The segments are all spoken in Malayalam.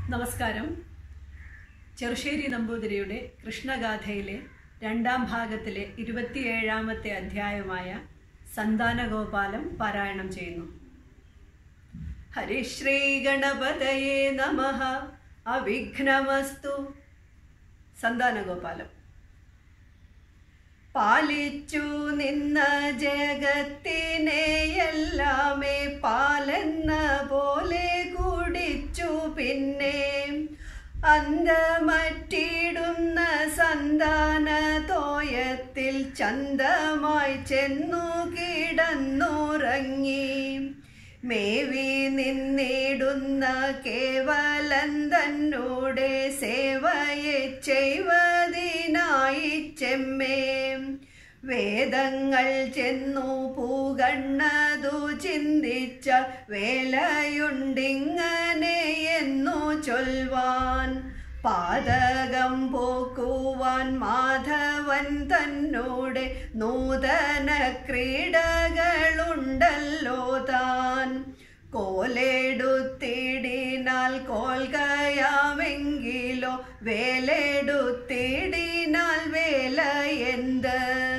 നമസ്കാരം ചെറുശ്ശേരി നമ്പൂതിരിയുടെ കൃഷ്ണഗാഥയിലെ രണ്ടാം ഭാഗത്തിലെ ഇരുപത്തിയേഴാമത്തെ അധ്യായമായ സന്താനഗോപാലം പാരായണം ചെയ്യുന്നു ഹരിശ്രീ ഗണപതയേ നമ അവിഘ്നമസ്തു സന്താനഗോപാലം പാലിച്ചു നിന്ന ജഗത്തിനെ എല്ലാമേ പാലെന്ന പോലെ കുടിച്ചു പിന്നെ അന്തമറ്റിടുന്ന സന്താന തോയത്തിൽ ചന്തമായി ചെന്നു കിടന്നുറങ്ങി മേവി നിന്നിടുന്ന കേവലൻ തന്നോടെ സേവയെ ചെയ്വതിനായി ചെമ്മേ വേദങ്ങൾ ചെന്നു പൂകണ്ണതു ചിന്തിച്ച വേലയുണ്ടിങ്ങനെ എന്നു ചൊൽവാൻ പാതകം പോക്കുവാൻ മാധവൻ തന്നോടെ നൂതന ക്രീഡകളുണ്ടല്ലോ താൻ കോലെടുത്തിടിനാൽ കോൽകയാമെങ്കിലോ വേലെടുത്തിടിനാൽ വേല എന്ത്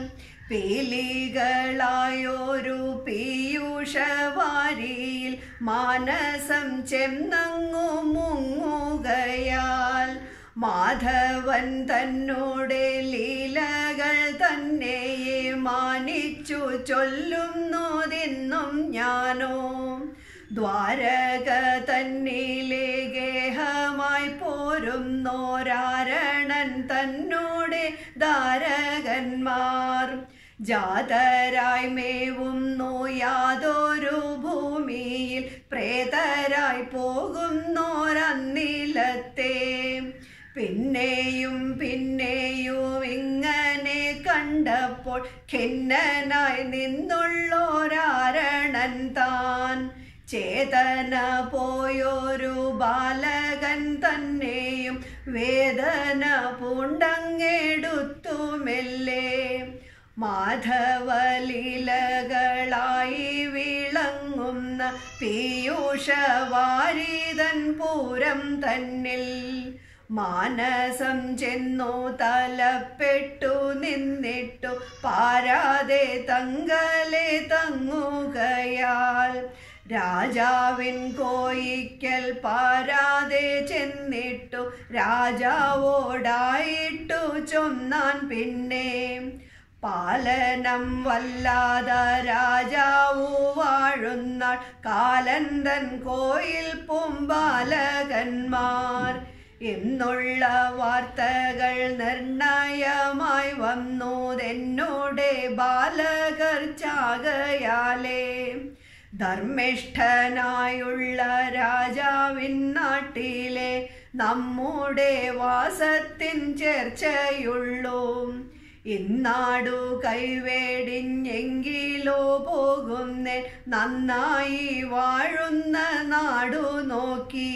പീലികളായൊരു പീയൂഷവാരിയിൽ മാനസം ചെന്നങ്ങു മുങ്ങുകയാൽ മാധവൻ തന്നോടെ ലീലകൾ തന്നെയെ മാനിച്ചു ചൊല്ലുന്നതെന്നും ഞാനോ ദ്വാരക തന്നിലെ ഗേഹമായി പോരുന്നോരാരണൻ തന്നോടെ ധാരകന്മാർ ജാതരായി മേവുന്നു യാതൊരു ഭൂമിയിൽ പ്രേതരായി പോകുന്നോരന്നിലത്തെ പിന്നെയും പിന്നെയും ഇങ്ങനെ കണ്ടപ്പോൾ ഖിന്നനായി നിന്നുള്ളോരാരണൻ താൻ ചേതന പോയൊരു ബാലകൻ തന്നെയും വേദന പൂണ്ടങ്ങെടുത്തുമെല്ലേ മാധവലീലകളായി വിളങ്ങുന്ന പീയൂഷവാരിതൻ പൂരം തന്നിൽ മാനസം ചെന്നു തലപ്പെട്ടു നിന്നിട്ടു പാരാതെ തങ്കലെ തങ്ങുകയാൽ രാജാവിൻ കോയിക്കൽ പാരാതെ ചെന്നിട്ടു രാജാവോടായിട്ടു ചൊന്നാൻ പിന്നെ പാലനം വല്ലാത രാജാവു വാഴുന്ന കാലന്തൻ കോയിൽ പൂമ്പാലകന്മാർ എന്നുള്ള വാർത്തകൾ നിർണയമായി വന്നതെന്നോടെ ബാലകർ ചാകയാലേ ധർമ്മിഷ്ഠനായുള്ള രാജാവിൻ നാട്ടിലെ നമ്മുടെ വാസത്തിൻ ചേർച്ചയുള്ളൂ ഇന്നാടു കൈവേടിഞ്ഞെങ്കിലോ പോകുന്നേ നന്നായി വാഴുന്ന നാടു നോക്കി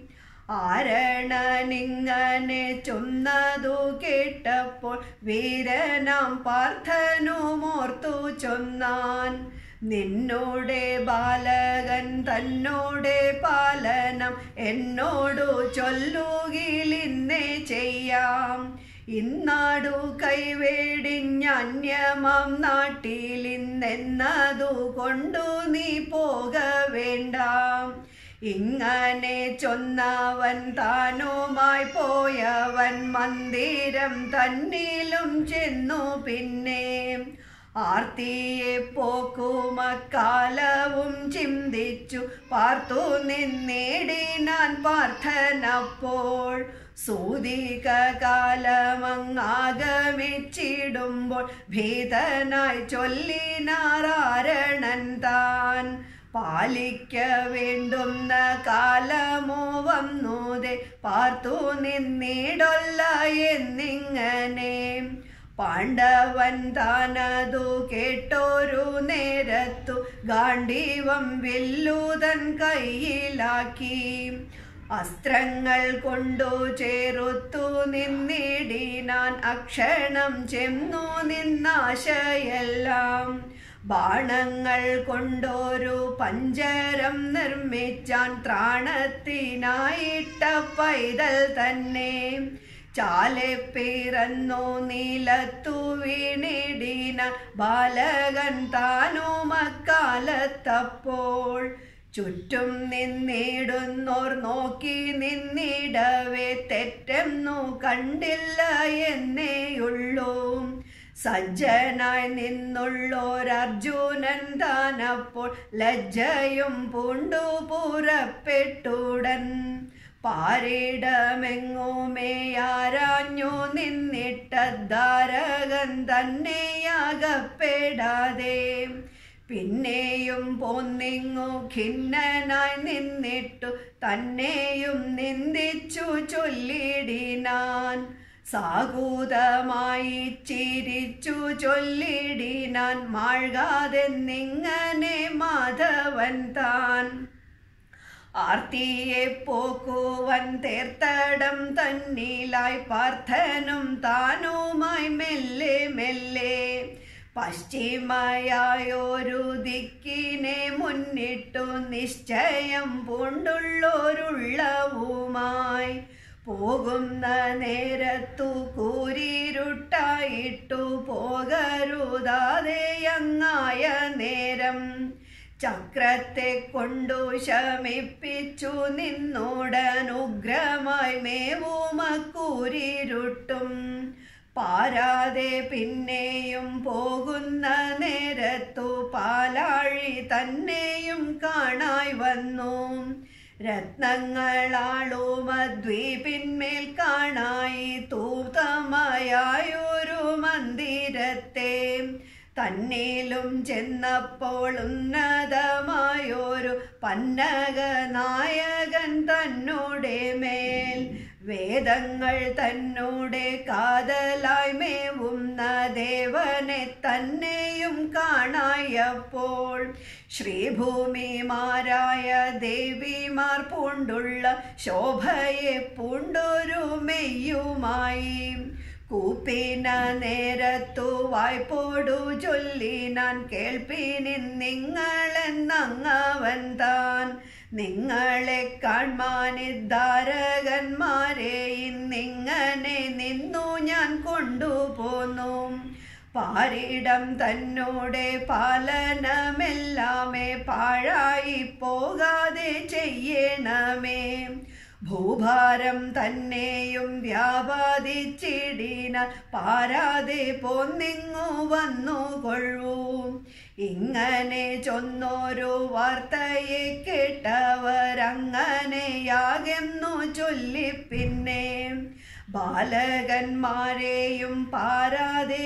ആരണനിങ്ങനെ ചൊന്നതു കേട്ടപ്പോൾ വീരനാം പാർത്ഥനുമോർത്തു ചൊന്നാൻ നിന്നോടെ ബാലകൻ തന്നോടെ പാലനം എന്നോടു ചൊല്ലുകിലിന്നേ ചെയ്യാം ഇന്നാടു കൈവേടിഞ്ഞന്യമാം നാട്ടിൽ ഇന്നെന്നതു കൊണ്ടു നീ പോക വേണ്ട ഇങ്ങനെ ചൊന്നവൻ താനുമായി പോയവൻ മന്ദിരം തന്നിലും ചെന്നു പിന്നെ ആർത്തിയെ പോക്കുമക്കാലവും ചിന്തിച്ചു പാർത്തു നിന്നിടിനാൻ പാർത്ഥനപ്പോൾ സൂതിക കാലമങ്ങാഗമിച്ചിടുമ്പോൾ ഭീതനായി ചൊല്ലിനാരാരണൻ താൻ പാലിക്ക വേണ്ടുന്ന കാലമോ വന്നൂതെ പാർത്തു നിന്നിടൊല്ല എന്നിങ്ങനെ പാണ്ഡവൻ താനതു കേട്ടോരു നേരത്തു ഗാണ്ഡീവം വില്ലുതൻ കയ്യിലാക്കി അസ്ത്രങ്ങൾ കൊണ്ടു ചേറുത്തു നിന്നിടിനാൻ അക്ഷണം ചെന്നു നിന്നാശയെല്ലാം ബാണങ്ങൾ കൊണ്ടൊരു പഞ്ചരം നിർമ്മിച്ചാൻ ത്രാണത്തിനായിട്ട പൈതൽ തന്നെ ചാലെ പിറന്നു നീലത്തു വീണിടിന ബാലകൻ താനുമക്കാലത്തപ്പോൾ ചുറ്റും നിന്നിടുന്നോർ നോക്കി നിന്നിടവേ തെറ്റെന്നു കണ്ടില്ല എന്നേയുള്ളൂ സജ്ജനായി നിന്നുള്ളോരർജുനൻ താനപ്പോൾ ലജ്ജയും പൂണ്ടു പുറപ്പെട്ടുടൻ പാരിടമെങ്ങുമേ ആരാഞ്ഞു നിന്നിട്ട ധാരകൻ തന്നെയാകപ്പെടാതെ പിന്നെയും പോന്നിങ്ങു ഖിന്നനായി നിന്നിട്ടു തന്നെയും നിന്ദിച്ചു ചൊല്ലിടിനാൻ സാകൂതമായി ചിരിച്ചു ചൊല്ലിടിനാൻ മാഴ്കാതെന്നിങ്ങനെ മാധവൻ താൻ ആർത്തിയെ പോക്കുവൻ തേർത്തടം തന്നിലായി പാർത്ഥനും താനുമായി മെല്ലെ മെല്ലെ പശ്ചിമയായൊരു ദിക്കിനെ മുന്നിട്ടു നിശ്ചയം പൂണ്ടുള്ളൊരുള്ളവുമായി പോകുന്ന നേരത്തു കൂരിരുട്ടായിട്ടു പോകരുതാതെ അങ്ങായ നേരം ചക്രത്തെ കൊണ്ടു ശമിപ്പിച്ചു നിന്നുടൻ ഉഗ്രമായി മേവുമക്കൂരിരുട്ടും പാരാതെ പിന്നെയും പോകുന്ന നേരത്തു പാലാഴി തന്നെയും കാണായി വന്നു രത്നങ്ങളാളുമദ്വീപിന്മേൽ കാണായി തൂതമായൊരു മന്ദിരത്തെ തന്നിലും ചെന്നപ്പോൾ ഉന്നതമായൊരു പന്നക നായകൻ തന്നോടെ മേൽ വേദങ്ങൾ തന്നോടെ കാതലായി മേവുന്ന ദേവനെ തന്നെയും കാണായപ്പോൾ ശ്രീഭൂമിമാരായ ദേവിമാർ പൂണ്ടുള്ള ശോഭയെ പൂണ്ടൊരു മെയ്യുമായി കൂപ്പിന നേരത്തു വായ്പോടു ചൊല്ലിനാൻ കേൾപ്പിനിൻ നിങ്ങളെന്നങ്ങവൻ താൻ നിങ്ങളെ കാൺമാനിദ്ധാരകന്മാരെ ഇന്നിങ്ങനെ നിന്നു ഞാൻ കൊണ്ടുപോന്നു പാരിടം തന്നോടെ പാലനമെല്ലാമേ പാഴായി പോകാതെ ചെയ്യണമേ ഭൂഭാരം തന്നെയും വ്യാപാദിച്ചിടിന പാരാതെ പോന്നിങ്ങു വന്നു കൊള്ളൂ ഇങ്ങനെ ചൊന്നൊരു വാർത്തയെ കേട്ടവരങ്ങനെയാകെന്നു ചൊല്ലി പിന്നെ ബാലകന്മാരെയും പാരാതെ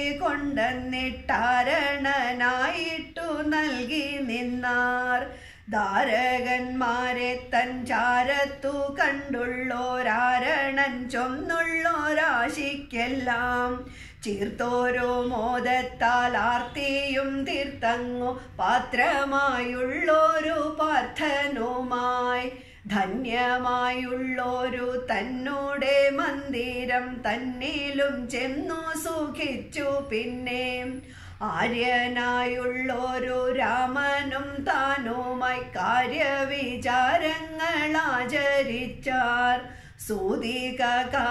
കൊണ്ടെന്നിട്ടാരണനായിട്ടു നൽകി നിന്നാർ ധാരകന്മാരെ തൻ ചാരത്തു കണ്ടുള്ളോരാരണൻ ചൊന്നുള്ളോരാശിക്കെല്ലാം ചീർത്തോരോ മോദത്താൽ ആർത്തിയും തീർത്തങ്ങു പാത്രമായുള്ളൊരു പാർത്ഥനുമായി ധന്യമായുള്ളൊരു തന്നോടെ മന്ദിരം തന്നിലും ചെന്നു സുഖിച്ചു പിന്നെ ആര്യനായുള്ളൊരു രാമനും താനുമായി കാര്യവിചാരങ്ങൾ ആചരിച്ചാർ സൂതിക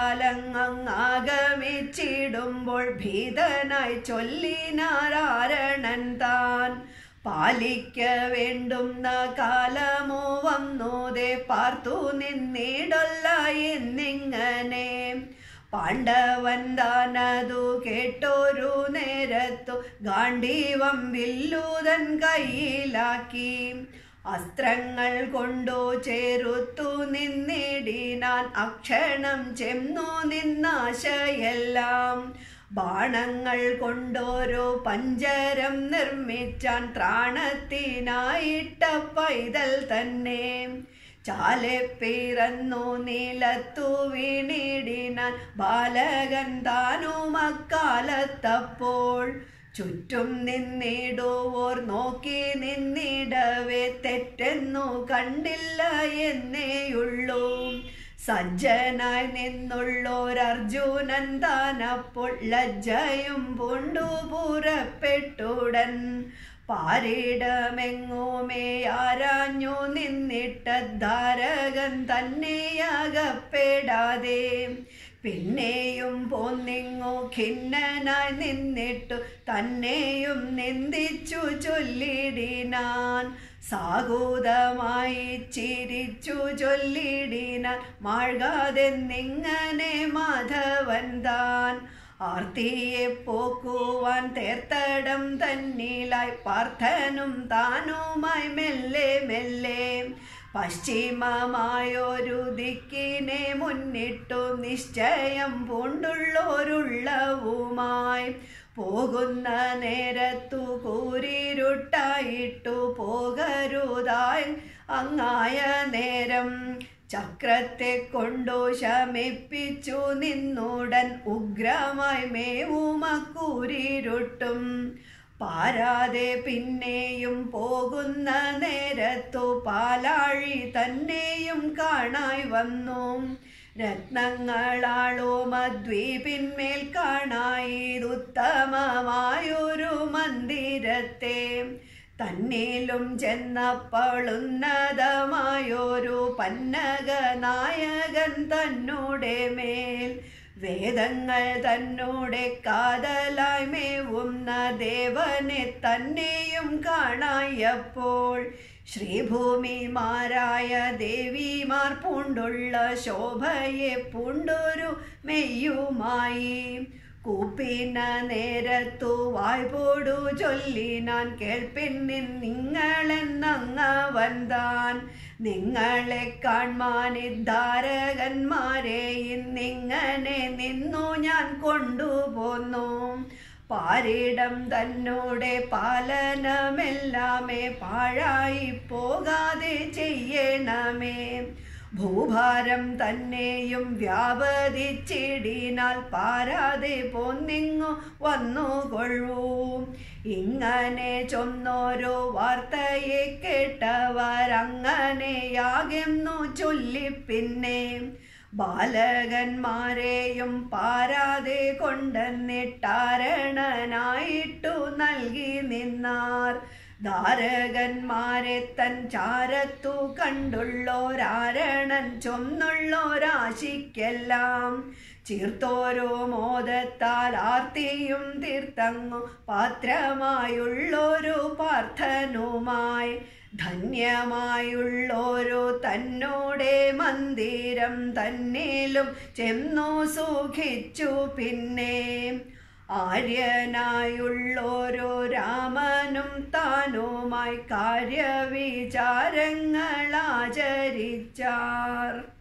കാലങ്ങാഗമിച്ചിടുമ്പോൾ ഭീതനായി ചൊല്ലിനാരാരണൻ താൻ പാലിക്ക വേണ്ടുന്ന കാലമോ വന്നോതെ പാർത്തു നിന്നിടല്ല എന്നിങ്ങനെ പാണ്ഡവൻ താനതു കേട്ടൊരു നേരത്തു ഗാന്ധീവം വില്ലൂതൻ കയ്യിലാക്കി അസ്ത്രങ്ങൾ കൊണ്ടു ചേരുത്തു നിന്നിടിനാൻ അക്ഷണം ചെന്നു നിന്നാശയെല്ലാം ബാണങ്ങൾ കൊണ്ടോരോ പഞ്ചരം നിർമ്മിച്ചാൻ ത്രാണത്തിനായിട്ട പൈതൽ തന്നെ ചാലെ പിറന്നു നിലത്തു വീണിടിനാൻ ബാലകൻ താനും അക്കാലത്തപ്പോൾ ചുറ്റും നിന്നിടുവോർ നോക്കി നിന്നിടവേ തെറ്റെന്നു കണ്ടില്ല എന്നേയുള്ളൂ സജ്ജനായി നിന്നുള്ളോരർജുനൻ താനപ്പോൾ ലജ്ജയും പൂണ്ടു പുറപ്പെട്ടുടൻ പാരിടമെങ്ങുമേ ആരാഞ്ഞു നിന്നിട്ട ധാരകൻ തന്നെയാകപ്പെടാതെ പിന്നെയും പോന്നിങ്ങു ഖിന്നനായി നിന്നിട്ടു തന്നെയും നിന്ദിച്ചു ചൊല്ലിടിനാൻ സാഗൂതമായി ചിരിച്ചു ചൊല്ലിടിനാൻ മാഴ്കാതെന്നിങ്ങനെ മാധവൻ താൻ ആർത്തിയെ പോക്കുവാൻ തേർത്തടം തന്നിലായി പാർത്ഥനും താനുമായി മെല്ലെ മെല്ലെ പശ്ചിമമായൊരു ദിക്കിനെ മുന്നിട്ടു നിശ്ചയം പൂണ്ടുള്ളോരുള്ളവുമായി പോകുന്ന നേരത്തു കൂരിരുട്ടായിട്ടു പോകരുതായി അങ്ങായ നേരം ചക്രത്തെ കൊണ്ടു ശമിപ്പിച്ചു നിന്നുടൻ ഉഗ്രമായി മേവുമക്കൂരിരുട്ടും പാരാതെ പിന്നെയും പോകുന്ന നേരത്തു പാലാഴി തന്നെയും കാണായി വന്നു രത്നങ്ങളാളോ മദ്വീപിന്മേൽ കാണായിതുത്തമമായൊരു മന്ദിരത്തെ തന്നിലും ചെന്നപ്പളുന്നതമായൊരു പന്നക നായകൻ തന്നോടെ മേൽ വേദങ്ങൾ തന്നോടെ കാതലായി മേവുന്ന ദേവനെ തന്നെയും കാണായപ്പോൾ ശ്രീഭൂമിമാരായ ദേവിമാർ പൂണ്ടുള്ള ശോഭയെ പൂണ്ടൊരു മെയ്യുമായി കൂപ്പിന നേരത്തു വായ്പോടു ചൊല്ലിനാൻ കേൾപ്പിൻ നിങ്ങളെന്നങ്ങവൻ താൻ നിങ്ങളെ കാൺമാൻ ധാരകന്മാരെ ഇന്നിങ്ങനെ നിന്നു ഞാൻ കൊണ്ടുപോന്നു പാരിടം തന്നോടെ പാലനമെല്ലാമേ പാഴായി പോകാതെ ചെയ്യണമേ ഭൂഭാരം തന്നെയും വ്യാപതിച്ചിടിനാൽ പാരാതെ പോന്നിങ്ങു വന്നുകൊള്ളൂ ഇങ്ങനെ ചൊന്നോരോ വാർത്തയെ കേട്ടവരങ്ങനെയാകെന്നു ചൊല്ലിപ്പിന്നെ ബാലകന്മാരെയും പാരാതെ കൊണ്ടെന്നിട്ടാരണനായിട്ടു നൽകി നിന്നാർ ധാരകന്മാരെ തൻ ചാരത്തു കണ്ടുള്ളോരാരണൻ ചൊന്നുള്ളോരാശിക്കെല്ലാം ചീർത്തോരോ മോദത്താൽ ആർത്തിയും തീർത്തങ്ങു പാത്രമായുള്ളൊരു പാർത്ഥനുമായി ധന്യമായുള്ളോരോ തന്നോടെ മന്ദിരം തന്നിലും ചെന്നു സുഖിച്ചു പിന്നെ ആര്യനായുള്ളോരോ രാമനും താനുമായി കാര്യവിചാരങ്ങൾ ആചരിച്ചാർ